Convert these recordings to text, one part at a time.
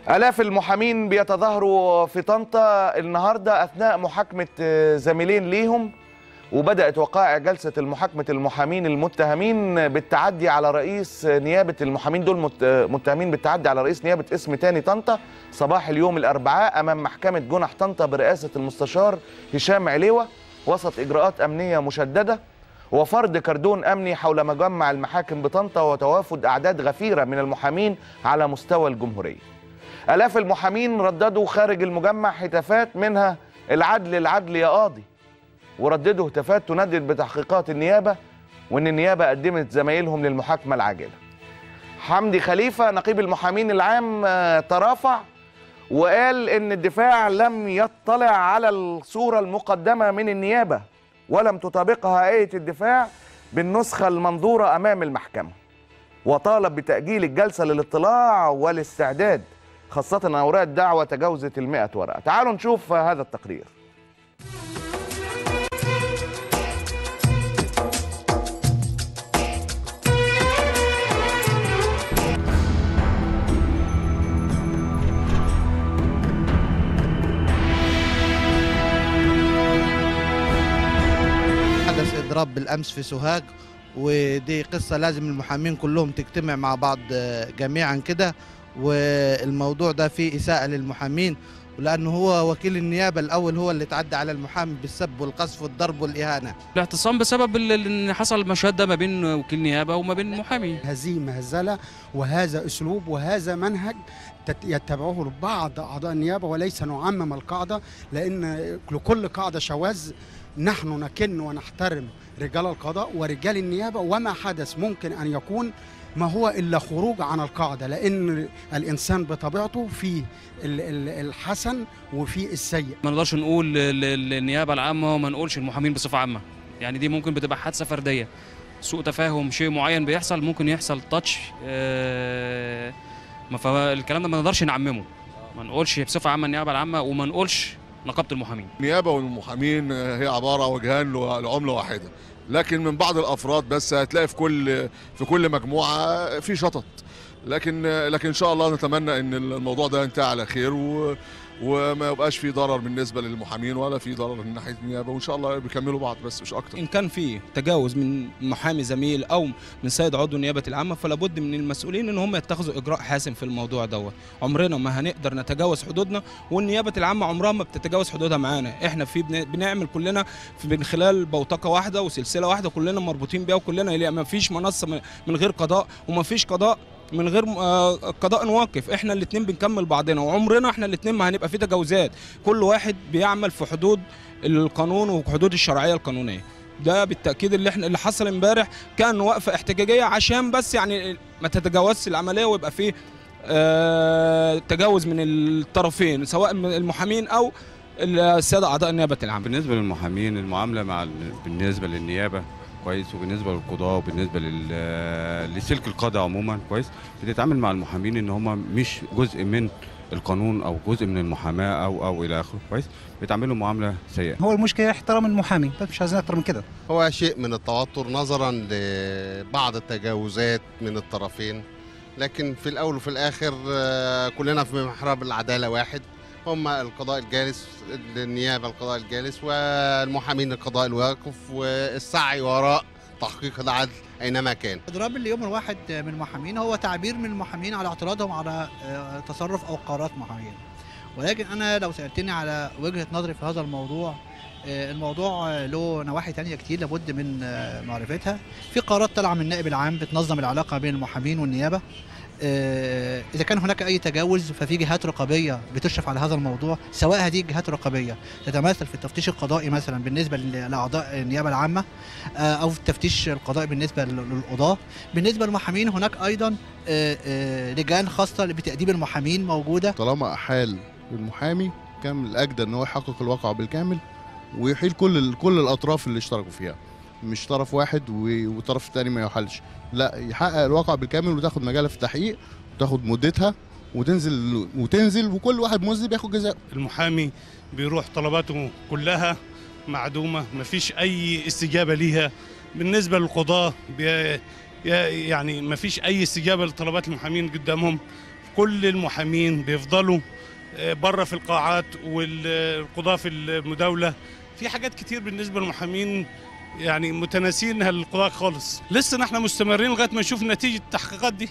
آلاف المحامين بيتظاهروا في طنطا النهارده أثناء محاكمة زميلين ليهم وبدأت وقائع جلسة المحاكمة المحامين المتهمين بالتعدي على رئيس نيابة المحامين دول مت- متهمين بالتعدي على رئيس نيابة اسم تاني طنطا صباح اليوم الأربعاء أمام محكمة جنح طنطا برئاسة المستشار هشام عليوة وسط إجراءات أمنية مشددة وفرض كردون أمني حول مجمع المحاكم بطنطا وتوافد أعداد غفيرة من المحامين على مستوى الجمهورية آلاف المحامين رددوا خارج المجمع هتافات منها العدل العدل يا قاضي ورددوا هتافات تندد بتحقيقات النيابة وإن النيابة قدمت زمايلهم للمحاكمة العاجلة حمدي خليفة نقيب المحامين العام آه، ترافع وقال إن الدفاع لم يطلع على الصورة المقدمة من النيابة ولم تطابقها هيئة الدفاع بالنسخة المنظورة أمام المحكمة وطالب بتأجيل الجلسة للاطلاع والاستعداد خاصة أن أوراق الدعوة تجاوزت المئة ورقة تعالوا نشوف هذا التقرير حدث اضراب بالامس في سوهاج ودي قصه لازم المحامين كلهم تجتمع مع بعض آه، جميعا كده والموضوع ده فيه اساءه للمحامين لانه هو وكيل النيابه الاول هو اللي تعدى على المحامي بالسب والقذف والضرب والاهانه الاعتصام بسبب ال- ال- ان حصل مشهد ده ما بين وكيل نيابه وما بين محامي هذه مهزلة وهذا أسلوب وهذا منهج تت- يتبعه بعض أعضاء النيابة وليس نعمم القاعدة لأن لكل قاعدة شواذ نحن نكن ونحترم رجال القضاء ورجال النيابة وما حدث ممكن أن يكون ما هو إلا خروج عن القاعدة لأن الإنسان بطبيعته فيه ال- ال- الحسن وفيه السيء ما نقدرش نقول ال- ال- النيابه العامه وما نقولش المحامين بصفه عامه يعني دي ممكن بتبقى حادثه فرديه سوء تفاهم شيء معين بيحصل ممكن يحصل تاتش آه، ما فالكلام ده ما نقدرش نعممه ما نقولش بصفه عامه النيابه العامه وما نقولش نقابه المحامين النيابه والمحامين هي عباره وجهان لعمله واحده لكن من بعض الافراد بس هتلاقي في كل في كل مجموعه في شطط لكن لكن ان شاء الله نتمنى ان الموضوع ده ينتهي على خير و وما يبقاش في ضرر بالنسبه للمحامين ولا في ضرر من ناحيه النيابه وان شاء الله بيكملوا بعض بس مش اكتر ان كان في تجاوز من محامي زميل او من سيد عضو النيابه العامه فلا بد من المسؤولين ان هم يتخذوا اجراء حاسم في الموضوع دوت عمرنا ما هنقدر نتجاوز حدودنا والنيابه العامه عمرها ما بتتجاوز حدودها معانا احنا في بن- بنعمل كلنا في من خلال بوتقه واحده وسلسله واحده كلنا مربوطين بيها وكلنا ما فيش منصه من- من غير قضاء وما فيش قضاء من غير آه، قضاء نوقف احنا الاثنين بنكمل بعضنا وعمرنا احنا الاثنين ما هنبقى في تجاوزات كل واحد بيعمل في حدود القانون وحدود الشرعيه القانونيه ده بالتاكيد اللي احنا اللي حصل امبارح كان وقفه احتجاجيه عشان بس يعني ما تتجاوزش العمليه ويبقى فيه آه تجاوز من الطرفين سواء من المحامين او الساده اعضاء النيابه العامه بالنسبه للمحامين المعامله مع ال- بالنسبه للنيابه كويس وبالنسبه للقضاه وبالنسبه لل- لسلك القضاء عموما كويس بتتعامل مع المحامين ان هم مش جزء من القانون او جزء من المحاماه او او الى اخره كويس بيتعاملوا معامله سيئه هو المشكله احترام المحامي بس مش عايزين اكتر من كده هو شيء من التوتر نظرا لبعض التجاوزات من الطرفين لكن في الاول وفي الاخر آه، كلنا في محراب العداله واحد هم القضاء الجالس النيابه القضاء الجالس والمحامين القضاء الواقف والسعي وراء تحقيق العدل اينما كان اضراب اليوم الواحد من المحامين هو تعبير من المحامين على اعتراضهم على آه، تصرف او قرارات محامين ولكن انا لو سالتني على وجهه نظري في هذا الموضوع آه، الموضوع آه، له نواحي تانية كتير لابد من آه، معرفتها في قرارات طالعه من النائب العام بتنظم العلاقه بين المحامين والنيابه آه، اذا كان هناك اي تجاوز ففي جهات رقابيه بتشرف على هذا الموضوع سواء هذه الجهات الرقابيه تتمثل في التفتيش القضائي مثلا بالنسبه لاعضاء النيابه العامه آه، او في التفتيش القضائي بالنسبه لل- للقضاه بالنسبه للمحامين هناك ايضا آه، آه، لجان خاصه بتاديب المحامين موجوده طالما احال المحامي كان من الاجدى ان هو يحقق الواقع بالكامل ويحيل كل ال- كل الاطراف اللي اشتركوا فيها مش طرف واحد و- والطرف الثاني ما يحلش لا يحقق الواقع بالكامل وتاخد مجالها في التحقيق وتاخد مدتها وتنزل وتنزل وكل واحد مذنب ياخد جزاء المحامي بيروح طلباته كلها معدومة مفيش أي استجابة ليها بالنسبة للقضاة بي يعني مفيش أي استجابة لطلبات المحامين قدامهم كل المحامين بيفضلوا آه، بره في القاعات والقضاة في المداولة في حاجات كتير بالنسبة للمحامين يعني متناسينها للقضاء خالص لسه نحن مستمرين لغاية ما نشوف نتيجة التحقيقات دي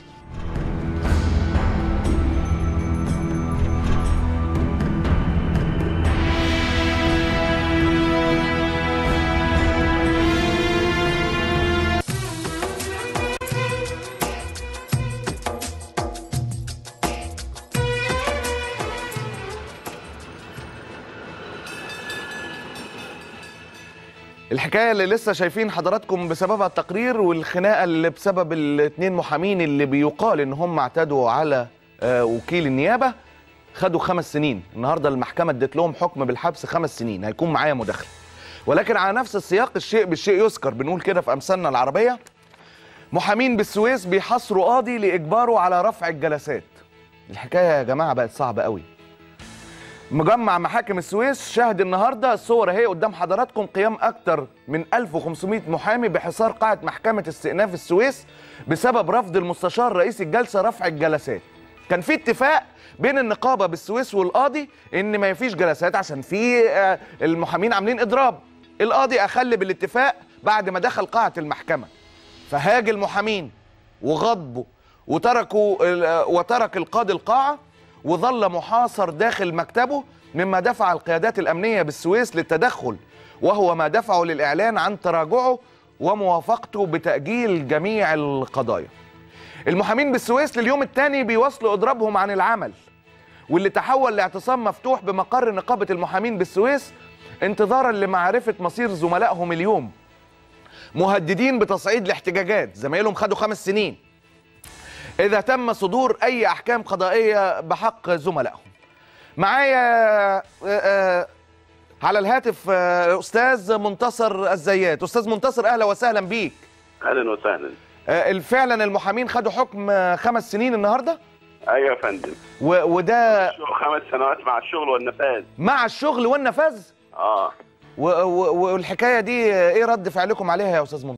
الحكايه اللي لسه شايفين حضراتكم بسببها التقرير والخناقه اللي بسبب الاثنين محامين اللي بيقال ان هم اعتدوا على آه، وكيل النيابه خدوا خمس سنين النهارده المحكمه ادت لهم حكم بالحبس خمس سنين هيكون معايا مداخله ولكن على نفس السياق الشيء بالشيء يذكر بنقول كده في امثالنا العربيه محامين بالسويس بيحاصروا قاضي لاجباره على رفع الجلسات الحكايه يا جماعه بقت صعبه قوي مجمع محاكم السويس شهد النهارده الصور اهي قدام حضراتكم قيام اكتر من 1500 محامي بحصار قاعه محكمه استئناف السويس بسبب رفض المستشار رئيس الجلسه رفع الجلسات. كان في اتفاق بين النقابه بالسويس والقاضي ان ما فيش جلسات عشان في آه، المحامين عاملين اضراب. القاضي اخل بالاتفاق بعد ما دخل قاعه المحكمه. فهاج المحامين وغضبوا وتركوا ال- وترك القاضي القاعه وظل محاصر داخل مكتبه مما دفع القيادات الامنيه بالسويس للتدخل وهو ما دفعه للاعلان عن تراجعه وموافقته بتاجيل جميع القضايا. المحامين بالسويس لليوم الثاني بيواصلوا اضرابهم عن العمل واللي تحول لاعتصام مفتوح بمقر نقابه المحامين بالسويس انتظارا لمعرفه مصير زملائهم اليوم مهددين بتصعيد الاحتجاجات زمايلهم خدوا خمس سنين اذا تم صدور اي احكام قضائيه بحق زملائهم معايا آه، آه، على الهاتف آه، استاذ منتصر الزيات استاذ منتصر اهلا وسهلا بيك اهلا وسهلا آه، فعلا المحامين خدوا حكم آه، خمس سنين النهارده ايوه يا فندم و- وده شو- خمس سنوات مع الشغل والنفاذ مع الشغل والنفاذ اه و- و- والحكايه دي آه، ايه رد فعلكم عليها يا استاذ منتصر